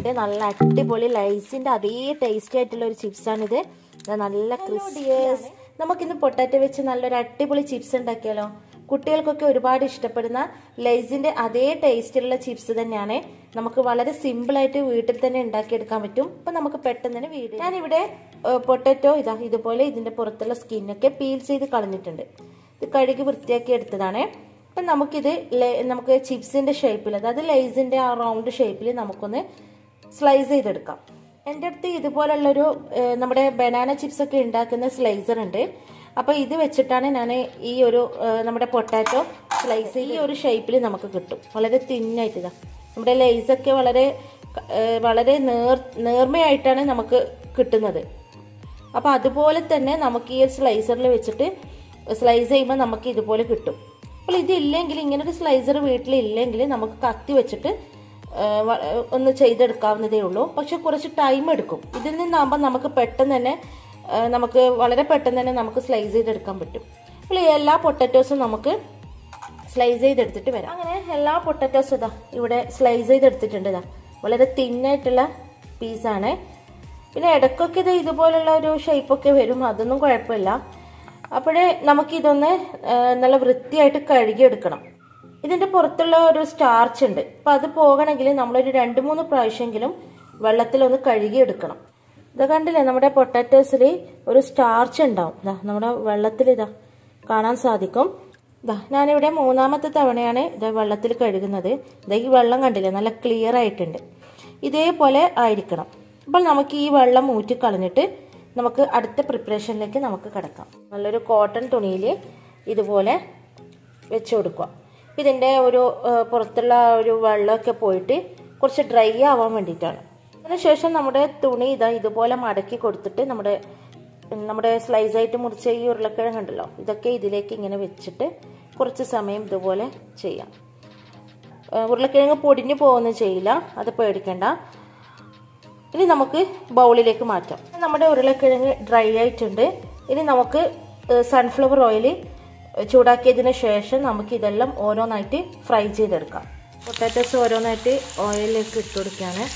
വന്നിട്ടുണ്ട് നല്ല അടിപൊളി ലൈസിന്റെ അതേ ടേസ്റ്റി ആയിട്ടുള്ള ഒരു ചിപ്സാണിത് ഇത് നല്ല ക്രിസ്പിയേഴ്സ് നമുക്കിന്ന് പൊട്ടാറ്റോ വെച്ച് നല്ലൊരു അടിപൊളി ചിപ്സ് ഉണ്ടാക്കിയാലോ കുട്ടികൾക്കൊക്കെ ഒരുപാട് ഇഷ്ടപ്പെടുന്ന ലൈസിന്റെ അതേ ടേസ്റ്റിലുള്ള ചിപ്സ് തന്നെയാണ് നമുക്ക് വളരെ സിമ്പിൾ ആയിട്ട് വീട്ടിൽ തന്നെ ഉണ്ടാക്കിയെടുക്കാൻ പറ്റും അപ്പൊ നമുക്ക് പെട്ടെന്ന് തന്നെ വീട് ഞാനിവിടെ പൊട്ടാറ്റോ ഇതാ ഇതുപോലെ ഇതിന്റെ പുറത്തുള്ള സ്കിന്നൊക്കെ പീൽ ചെയ്ത് കളഞ്ഞിട്ടുണ്ട് ഇത് കഴുകി വൃത്തിയാക്കി എടുത്തതാണ് അപ്പം നമുക്കിത് നമുക്ക് ചിപ്സിന്റെ ഷേപ്പിൽ അതായത് ലൈസിന്റെ ആ റൗണ്ട് ഷേപ്പിൽ നമുക്കൊന്ന് സ്ലൈസ് ചെയ്തെടുക്കാം എൻ്റെ അടുത്ത് ഇതുപോലുള്ളൊരു നമ്മുടെ ബനാന ചിപ്സ് ഒക്കെ ഉണ്ടാക്കുന്ന സ്ലൈസർ ഉണ്ട് അപ്പോൾ ഇത് വെച്ചിട്ടാണ് ഞാൻ ഈ ഒരു നമ്മുടെ പൊട്ടാറ്റോ സ്ലൈസ് ഈ ഒരു ഷേപ്പിൽ നമുക്ക് കിട്ടും വളരെ തിന്നായിട്ട് ഇതാ നമ്മുടെ ലൈസൊക്കെ വളരെ വളരെ നേർ നേർമയായിട്ടാണ് നമുക്ക് കിട്ടുന്നത് അപ്പോൾ അതുപോലെ തന്നെ നമുക്ക് ഈ സ്ലൈസറിൽ വെച്ചിട്ട് സ്ലൈസ് ചെയ്യുമ്പോൾ നമുക്ക് ഇതുപോലെ കിട്ടും അപ്പോൾ ഇതില്ലെങ്കിൽ ഇങ്ങനൊരു സ്ലൈസർ വീട്ടിലില്ലെങ്കിൽ നമുക്ക് കത്തി വെച്ചിട്ട് ഒന്ന് ചെയ്തെടുക്കാവുന്നതേ ഉള്ളൂ പക്ഷെ കുറച്ച് ടൈം എടുക്കും ഇതിൽ നിന്നാകുമ്പോൾ നമുക്ക് പെട്ടെന്ന് തന്നെ നമുക്ക് വളരെ പെട്ടെന്ന് തന്നെ നമുക്ക് സ്ലൈസ് ചെയ്തെടുക്കാൻ പറ്റും അപ്പോൾ എല്ലാ പൊട്ടറ്റോസും നമുക്ക് സ്ലൈസ് ചെയ്തെടുത്തിട്ട് വരാം അങ്ങനെ എല്ലാ പൊട്ടറ്റോസും ഇതാ ഇവിടെ സ്ലൈസ് ചെയ്തെടുത്തിട്ടുണ്ട് ഇതാ വളരെ തിന്നായിട്ടുള്ള പീസാണ് പിന്നെ ഇടയ്ക്കൊക്കെ ഇത് ഇതുപോലുള്ള ഒരു ഷേപ്പൊക്കെ വരും അതൊന്നും കുഴപ്പമില്ല അപ്പോഴേ നമുക്കിതൊന്ന് നല്ല വൃത്തിയായിട്ട് കഴുകിയെടുക്കണം ഇതിൻ്റെ പുറത്തുള്ള ഒരു സ്റ്റാർച്ച് ഉണ്ട് അപ്പം അത് പോകണമെങ്കിൽ നമ്മളൊരു രണ്ട് മൂന്ന് പ്രാവശ്യമെങ്കിലും വെള്ളത്തിലൊന്ന് കഴുകിയെടുക്കണം ഇത് കണ്ടില്ലേ നമ്മുടെ പൊട്ടാറ്റോസിൽ ഒരു സ്റ്റാർച്ച് ഉണ്ടാവും ഇതാ നമ്മുടെ വെള്ളത്തിൽ ഇതാ കാണാൻ സാധിക്കും ഇതാ ഞാനിവിടെ മൂന്നാമത്തെ തവണയാണ് ഇത് വെള്ളത്തിൽ കഴുകുന്നത് ഇതാ ഈ വെള്ളം കണ്ടില്ലേ നല്ല ക്ലിയർ ആയിട്ടുണ്ട് ഇതേപോലെ ആയിരിക്കണം അപ്പോൾ നമുക്ക് ഈ വെള്ളം ഊറ്റി കളഞ്ഞിട്ട് നമുക്ക് അടുത്ത പ്രിപ്പറേഷനിലേക്ക് നമുക്ക് കിടക്കാം നല്ലൊരു കോട്ടൺ തുണിയിൽ ഇതുപോലെ വെച്ച് കൊടുക്കുക ഇതിൻ്റെ ഒരു പുറത്തുള്ള ഒരു വെള്ളമൊക്കെ പോയിട്ട് കുറച്ച് ഡ്രൈ ആവാൻ വേണ്ടിയിട്ടാണ് അതിനുശേഷം നമ്മുടെ തുണി ഇതാ ഇതുപോലെ മടക്കി കൊടുത്തിട്ട് നമ്മുടെ നമ്മുടെ സ്ലൈസ് ആയിട്ട് മുറിച്ച ഈ ഉരുളക്കിഴങ്ങ് ഉണ്ടല്ലോ ഇതൊക്കെ ഇതിലേക്ക് ഇങ്ങനെ വെച്ചിട്ട് കുറച്ച് സമയം ഇതുപോലെ ചെയ്യാം ഉരുളക്കിഴങ്ങ് പൊടിഞ്ഞു പോകുന്നു ചെയ്യില്ല അത് പേടിക്കണ്ട ഇനി നമുക്ക് ബൗളിലേക്ക് മാറ്റാം നമ്മുടെ ഉരുളക്കിഴങ്ങ് ഡ്രൈ ആയിട്ടുണ്ട് ഇനി നമുക്ക് സൺഫ്ലവർ ഓയിൽ ചൂടാക്കിയതിന് ശേഷം നമുക്ക് ഇതെല്ലാം ഓരോന്നായിട്ട് ഫ്രൈ ചെയ്തെടുക്കാം പൊട്ടാറ്റോസ് ഓരോന്നായിട്ട് ഓയിലിലേക്ക് ഇട്ട് കൊടുക്കുകയാണ്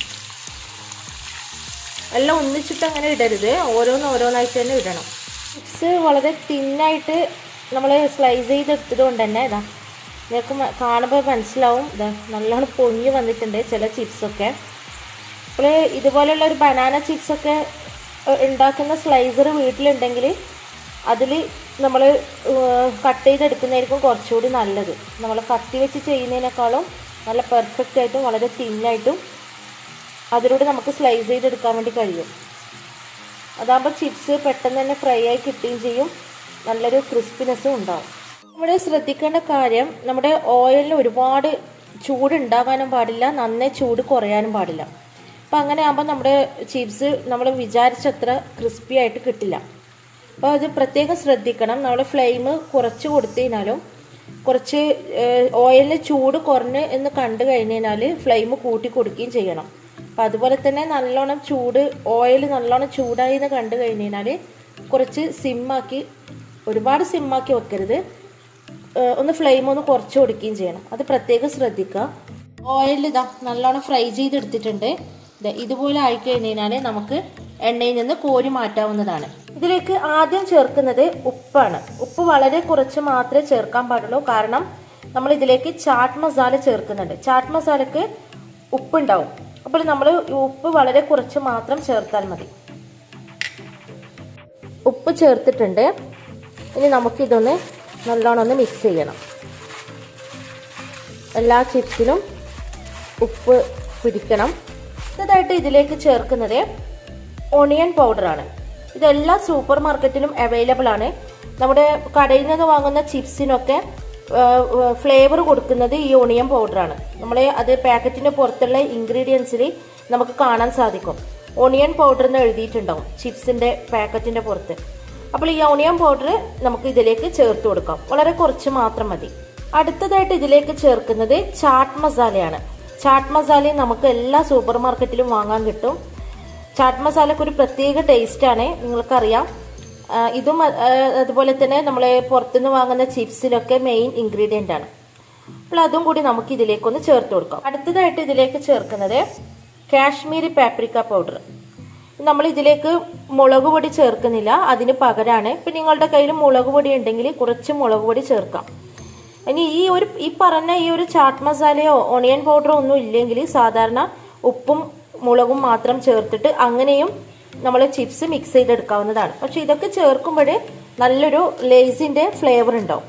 എല്ലാം ഒന്നിച്ചിട്ട് അങ്ങനെ ഇടരുത് ഓരോന്ന് ഓരോന്നായിട്ട് തന്നെ ഇടണം ചിപ്സ് വളരെ തിന്നായിട്ട് നമ്മൾ സ്ലൈസ് ചെയ്തെടുത്തത് കൊണ്ട് തന്നെ ഇതാ നിങ്ങൾക്ക് കാണുമ്പോൾ മനസ്സിലാവും ഇതാ നല്ലോണം പൊങ്ങി വന്നിട്ടുണ്ട് ചില ചിപ്സൊക്കെ അപ്പോൾ ഇതുപോലെയുള്ള ഒരു ബനാന ചിപ്സൊക്കെ ഉണ്ടാക്കുന്ന സ്ലൈസർ വീട്ടിലുണ്ടെങ്കിൽ അതിൽ നമ്മൾ കട്ട് ചെയ്തെടുക്കുന്നതായിരിക്കും കുറച്ചുകൂടി നല്ലത് നമ്മൾ കത്തി വെച്ച് ചെയ്യുന്നതിനേക്കാളും നല്ല പെർഫെക്റ്റ് ആയിട്ടും വളരെ തിന്നായിട്ടും അതിലൂടെ നമുക്ക് സ്ലൈസ് ചെയ്തെടുക്കാൻ വേണ്ടി കഴിയും അതാകുമ്പോൾ ചിപ്സ് പെട്ടെന്ന് തന്നെ ഫ്രൈ ആയി കിട്ടുകയും ചെയ്യും നല്ലൊരു ക്രിസ്പിനെസ്സും ഉണ്ടാവും ഇവിടെ ശ്രദ്ധിക്കേണ്ട കാര്യം നമ്മുടെ ഓയിലിന് ഒരുപാട് ചൂട് ഉണ്ടാകാനും പാടില്ല നന്നേ ചൂട് കുറയാനും പാടില്ല അപ്പം അങ്ങനെ ആകുമ്പോൾ നമ്മുടെ ചിപ്സ് നമ്മൾ വിചാരിച്ചത്ര ക്രിസ്പി ആയിട്ട് കിട്ടില്ല അപ്പോൾ അത് പ്രത്യേകം ശ്രദ്ധിക്കണം നമ്മൾ ഫ്ലെയിം കുറച്ച് കൊടുത്തതിനാലും കുറച്ച് ഓയിലിന് ചൂട് കുറഞ്ഞ് എന്ന് കണ്ടു കഴിഞ്ഞാൽ ഫ്ലെയിം കൂട്ടി കൊടുക്കുകയും ചെയ്യണം അപ്പം അതുപോലെ തന്നെ നല്ലോണം ചൂട് ഓയിൽ നല്ലോണം ചൂടായി എന്ന് കണ്ടു കഴിഞ്ഞാൽ കുറച്ച് സിമ്മാക്കി ഒരുപാട് സിമ്മാക്കി വെക്കരുത് ഒന്ന് ഫ്ലെയിം ഒന്ന് കുറച്ച് കൊടുക്കുകയും ചെയ്യണം അത് പ്രത്യേകം ശ്രദ്ധിക്കുക ഓയിൽ ഇതാ നല്ലോണം ഫ്രൈ ചെയ്തെടുത്തിട്ടുണ്ട് ഇതുപോലെ ആയിക്കഴിഞ്ഞാൽ നമുക്ക് എണ്ണയിൽ നിന്ന് കോരി മാറ്റാവുന്നതാണ് ഇതിലേക്ക് ആദ്യം ചേർക്കുന്നത് ഉപ്പാണ് ഉപ്പ് വളരെ കുറച്ച് മാത്രമേ ചേർക്കാൻ പാടുള്ളൂ കാരണം നമ്മൾ ഇതിലേക്ക് ചാട്ട് മസാല ചേർക്കുന്നുണ്ട് ചാട്ട് മസാലക്ക് ഉപ്പുണ്ടാവും അപ്പോൾ നമ്മൾ ഉപ്പ് വളരെ കുറച്ച് മാത്രം ചേർത്താൽ മതി ഉപ്പ് ചേർത്തിട്ടുണ്ട് ഇനി നമുക്കിതൊന്ന് നല്ലോണം ഒന്ന് മിക്സ് ചെയ്യണം എല്ലാ ചിപ്സിലും ഉപ്പ് പിടിക്കണം അടുത്തതായിട്ട് ഇതിലേക്ക് ചേർക്കുന്നത് ഒണിയൻ പൗഡറാണ് ഇതെല്ലാ സൂപ്പർ മാർക്കറ്റിലും അവൈലബിൾ ആണ് നമ്മുടെ കടയിൽ നിന്ന് വാങ്ങുന്ന ചിപ്സിനൊക്കെ ഫ്ലേവർ കൊടുക്കുന്നത് ഈ ഒണിയൻ പൗഡറാണ് നമ്മൾ അത് പാക്കറ്റിന് പുറത്തുള്ള ഇൻഗ്രീഡിയൻസിൽ നമുക്ക് കാണാൻ സാധിക്കും ഒണിയൻ പൗഡർ എന്ന് എഴുതിയിട്ടുണ്ടാവും ചിപ്സിന്റെ പാക്കറ്റിന്റെ പുറത്ത് അപ്പോൾ ഈ ഒണിയൻ പൗഡർ നമുക്ക് ഇതിലേക്ക് ചേർത്ത് കൊടുക്കാം വളരെ കുറച്ച് മാത്രം മതി അടുത്തതായിട്ട് ഇതിലേക്ക് ചേർക്കുന്നത് ചാട്ട് മസാലയാണ് ചാട്ട് മസാല നമുക്ക് എല്ലാ സൂപ്പർ മാർക്കറ്റിലും വാങ്ങാൻ കിട്ടും ചാട്ട് മസാലക്ക് ഒരു പ്രത്യേക ടേസ്റ്റാണ് നിങ്ങൾക്കറിയാം ആ, ഇതും ആ, അതുപോലെ തന്നെ നമ്മൾ പുറത്തുനിന്ന് വാങ്ങുന്ന ചിപ്സിലൊക്കെ മെയിൻ ഇൻഗ്രീഡിയൻ്റ് ആണ് അപ്പോൾ അതും കൂടി നമുക്ക് ഇതിലേക്കൊന്ന് ചേർത്ത് കൊടുക്കാം അടുത്തതായിട്ട് ഇതിലേക്ക് ചേർക്കുന്നത് കാശ്മീരി പാപ്രിക്ക പൗഡർ നമ്മൾ ഇതിലേക്ക് മുളക് പൊടി ചേർക്കുന്നില്ല അതിന് പകരമാണ് ഇപ്പം നിങ്ങളുടെ കയ്യിൽ മുളക് പൊടി ഉണ്ടെങ്കിൽ കുറച്ച് മുളക് പൊടി ചേർക്കാം ഇനി ഈ ഒരു ഈ പറഞ്ഞ ഈ ഒരു ചാട്ട് മസാലയോ ഓണിയൻ പൗഡറോ ഒന്നും ഇല്ലെങ്കിൽ സാധാരണ ഉപ്പും മുളകും മാത്രം ചേർത്തിട്ട് അങ്ങനെയും നമ്മൾ ചിപ്സ് മിക്സ് ചെയ്തെടുക്കാവുന്നതാണ് പക്ഷെ ഇതൊക്കെ ചേർക്കുമ്പോൾ നല്ലൊരു ലേസിന്റെ ഫ്ലേവർ ഉണ്ടാവും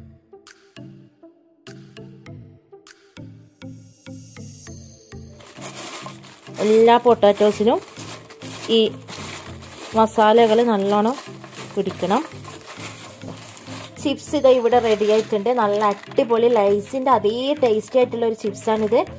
എല്ലാ പൊട്ടാറ്റോസിനും ഈ മസാലകൾ നല്ലോണം പിടിക്കണം ചിപ്സ് ഇത് ഇവിടെ റെഡി ആയിട്ടുണ്ട് നല്ല അടിപൊളി ലൈസിന്റെ അതേ ടേസ്റ്റി ആയിട്ടുള്ള ഒരു ചിപ്സാണിത്